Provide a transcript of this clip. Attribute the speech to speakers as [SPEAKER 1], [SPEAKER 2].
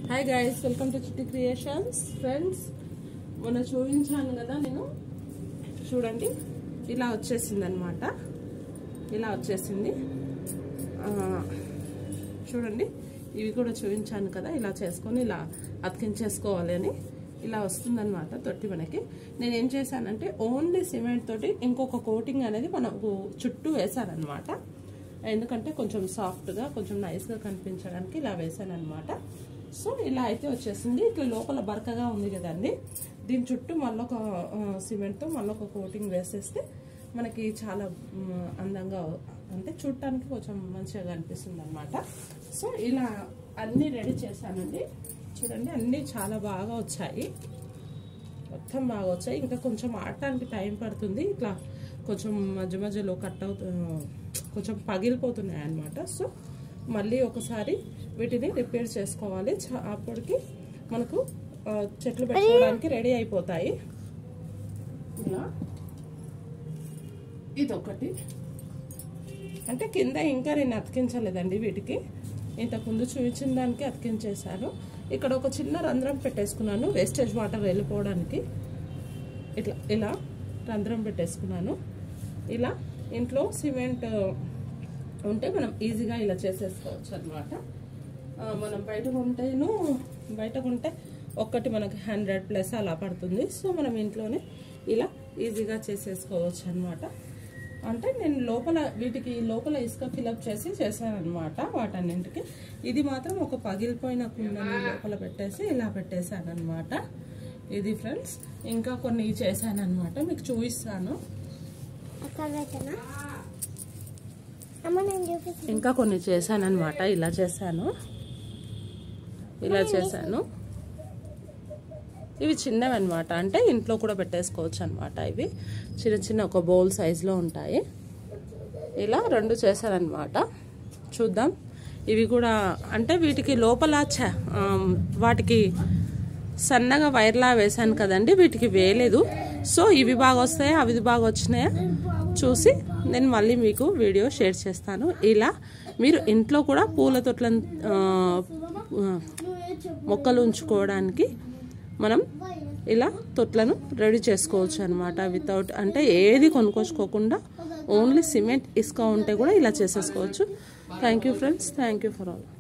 [SPEAKER 1] hi guys welcome to Chitti creations friends మొన్న చూపించాను కదా నేను చూడండి ఇలా వచ్చేసింది అనమాట ఇలా వచ్చేసింది ఆ, చూడండి ఇవి కూడా చూపించాను కదా ఇలా చేసుకొని ఇలా అతికించేసుకోవాలి అని ఇలా వస్తుందన్నమాట తొట్టి మనకి నేను ఏం చేశానంటే ఓన్లీ సిమెంట్ తోటి ఇంకొక కోటింగ్ అనేది మనకు చుట్టూ వేశానమాట ఎందుకంటే కొంచెం సాఫ్ట్గా కొంచెం నైస్గా కనిపించడానికి ఇలా వేసాను అనమాట సో ఇలా అయితే వచ్చేసింది ఇట్లా లోపల బరకగా ఉంది కదండి దీని చుట్టూ మళ్ళొక ఆ, సిమెంట్తో మళ్ళొక కోటింగ్ వేసేస్తే మనకి చాలా మ్, అందంగా అంటే చూడటానికి కొంచెం మంచిగా కనిపిస్తుంది అనమాట సో ఇలా అన్నీ రెడీ చేశానండి చూడండి అన్నీ చాలా బాగా వచ్చాయి మొత్తం బాగా వచ్చాయి ఇంకా కొంచెం ఆడటానికి టైం పడుతుంది ఇట్లా కొంచెం మధ్య మధ్యలో కట్ అవుతు కొంచెం పగిలిపోతున్నాయి అన్నమాట సో మళ్ళీ ఒకసారి వీటిని రిపేర్ చేసుకోవాలి చ- అప్పటికి మనకు ఆ, చెట్లు పెట్టుకోవడానికి రెడీ అయిపోతాయి ఇలా ఇదొకటి అంటే కింద ఇంకా నేను అతికించలేదండి వీటికి ఇంతకుముందు చూపించిన దానికి అతికించేశాను ఇక్కడ ఒక చిన్న రంధ్రం పెట్టేసుకున్నాను వేస్టేజ్ వాటర్ వెళ్ళిపోవడానికి ఇట్లా ఇలా రంధ్రం పెట్టేసుకున్నాను ఇలా ఇంట్లో సిమెంట్ ఉంటే మనం ఈజీగా ఇలా చేసేసుకోవచ్చు అనమాట మనం బయట కొంటేను బయట కొంటే ఒక్కటి మనకి హండ్రెడ్ ప్లస్ అలా పడుతుంది సో మనం ఇంట్లోనే ఇలా ఈజీగా చేసేసుకోవచ్చు అనమాట అంటే నేను లోపల వీటికి లోపల ఇసుక ఫిలప్ చేసి చేశాను అనమాట వాటన్నింటికి ఇది మాత్రం ఒక పగిలిపోయిన కుండని లోపల పెట్టేసి ఇలా పెట్టేశాను అనమాట ఇది ఫ్రెండ్స్ ఇంకా కొన్ని చేశాను అనమాట మీకు చూపిస్తాను
[SPEAKER 2] అక్కడ పెట్టనా అమ్మ నేను చూపిస్తాను
[SPEAKER 1] ఇంకా కొన్ని చేశాను అనమాట ఇలా చేశాను ఇలా చేశాను ఇవి చిన్నవి అనమాట అంటే ఇంట్లో కూడా పెట్టేసుకోవచ్చు అనమాట ఇవి చిన్న చిన్న ఒక బౌల్ సైజులో ఉంటాయి ఇలా రెండు చేశానమాట చూద్దాం ఇవి కూడా అంటే వీటికి లోపల చ- ఆమ్, వాటికి సన్నగా వైర్లా వేశాను కదండి వీటికి వేయలేదు సో ఇవి బాగా వస్తాయా అవి బాగా వచ్చినాయా చూసి నేను మళ్ళీ మీకు వీడియో షేర్ చేస్తాను ఇలా మీరు ఇంట్లో కూడా పూల తొట్లను ఆ, ఆ, మొక్కలు ఉంచుకోవడానికి మనం ఇలా తొట్లను రెడీ చేసుకోవచ్చు అనమాట వితౌట్ అంటే ఏది కొనుక్కొచ్చుకోకుండా ఓన్లీ సిమెంట్ ఇసుక ఉంటే కూడా ఇలా చేసేసుకోవచ్చు thank you friends thank you for all